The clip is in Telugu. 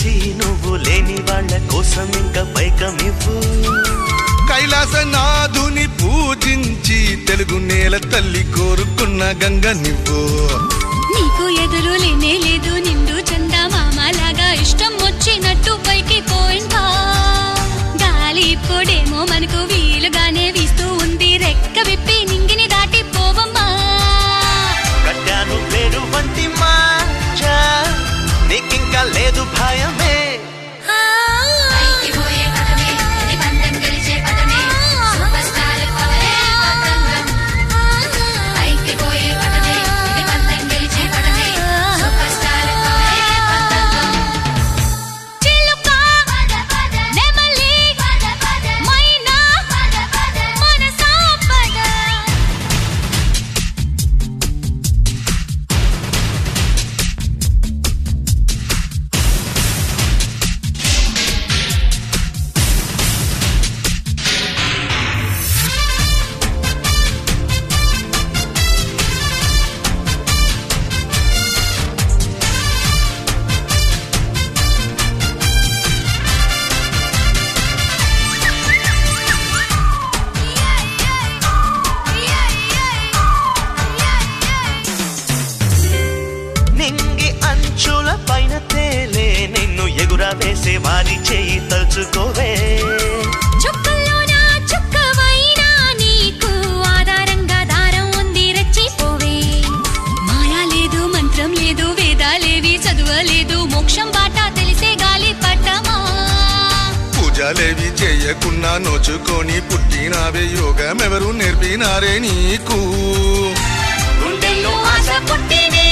నుంచి నువ్వు లేని వాళ్ళ కోసం ఇంకా పైకమివ్వు కైలాసనాథుని పూజించి తెలుగు నేల తల్లి కోరుకున్న గంగ నువ్వు నీకు ఎదురు లేనే లేదు నిండు చందా మామలాగా ఇష్టం వచ్చినట్టు పైకి పోయిందా గాలి ఇప్పుడేమో మనకు వీలుగానే వీస్తూ ఉంది రెక్క విప్పి నింగిని దాటి పోవమ్మా కట్టాను పేరు వంటి మాంచ నీకింకా లేదు భయమే పైకి పోయే పదమే నిబంధం గెలిచే పదమే సూపర్ స్టార్ పవరే పతంగం పైకి పోయే పదమే నిబంధం గెలిచే పదమే సూపర్ స్టార్ పవరే పతంగం చిలుక నెమలి మైనా మనసా పద నింగి అంచుల పైన తేలే నిన్ను ఎగురా వేసే వారి చేయి తలుచుకోవే చుక్కల్లోన చుక్కవైనా నీకు ఆధారంగా దారం ఉంది రెచ్చిపోవే మాయా లేదు మంత్రం లేదు వేదాలేవి చదువలేదు మోక్షం బాట తెలిసే గాలి పట్టమా పూజలేవి చేయకున్నా నోచుకొని పుట్టినావే యోగం ఎవరు నేర్పినారే నీకు గుండెల్లో ఆశ పుట్టినే